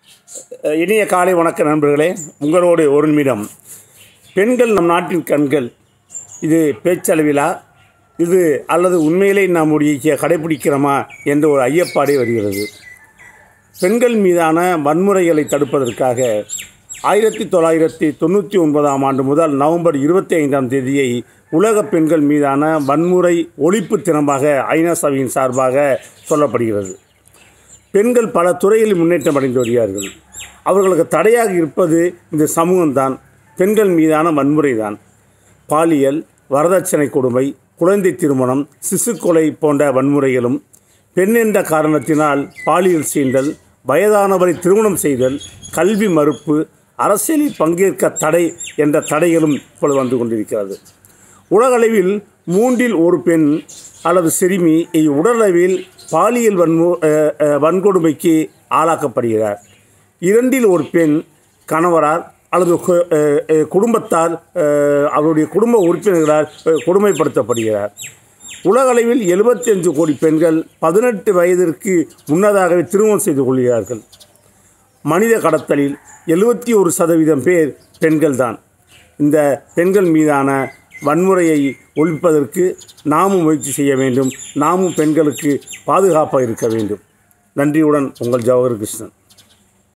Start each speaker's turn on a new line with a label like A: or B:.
A: அஹ் இனிய காலை வணக்க நண்பர்களே உங்களோடு ஒரு நிமிடம் பெண்கள் நம் நாட்டின் கண்கள் இது பேச்சளவிலா இது அல்லது உண்மையிலே நம்முடைய கடைபிடிக்கிறோமா என்ற ஒரு ஐயப்பாடே வருகிறது பெண்கள் மீதான வன்முறைகளை தடுப்பதற்காக ஆயிரத்தி தொள்ளாயிரத்தி தொண்ணூற்றி ஒன்பதாம் ஆண்டு முதல் நவம்பர் இருபத்தி ஐந்தாம் தேதியை உலக பெண்கள் மீதான வன்முறை ஒழிப்பு தினமாக ஐநா சபையின் சார்பாக சொல்லப்படுகிறது பெண்கள் பல துறைகளில் முன்னேற்றம் அடைந்து வருகிறார்கள் அவர்களுக்கு தடையாக இருப்பது இந்த சமூகம்தான் பெண்கள் மீதான வன்முறை தான் பாலியல் வரதட்சணை கொடுமை குழந்தை திருமணம் சிசு கொலை போன்ற வன்முறைகளும் பெண் என்ற காரணத்தினால் பாலியல் சீண்டல் வயதானவரை திருமணம் செய்தல் கல்வி மறுப்பு அரசியலில் பங்கேற்க தடை என்ற தடைகளும் இப்பொழுது வந்து கொண்டிருக்கிறது உலகளவில் மூன்றில் ஒரு பெண் அல்லது சிறுமி உடலளவில் பாலியல் வன்மு அஹ், அஹ், வன்கொடுமைக்கு ஆளாக்கப்படுகிறார் இரண்டில் ஒரு பெண் கணவரால் அல்லது கு- அஹ், அஹ், குடும்பத்தால் அஹ், அவருடைய குடும்ப உறுப்பினர்களால் அஹ், கொடுமைப்படுத்தப்படுகிறார் உலகளவில் 75 கோடி பெண்கள் பதினெட்டு வயதிற்கு முன்னதாகவே திருமணம் செய்து கொள்கிறார்கள் மனித கடத்தலில் எழுபத்தி ஒரு சதவீதம் பேர் பெண்கள்தான் இந்த பெண்கள் மீதான வன்முறையை ஒழிப்பதற்கு நாமும் முயற்சி செய்ய வேண்டும் நாமும் பெண்களுக்கு பாதுகாப்பாக இருக்க வேண்டும் நன்றியுடன் உங்கள் ஜவஹர் கிருஷ்ணன்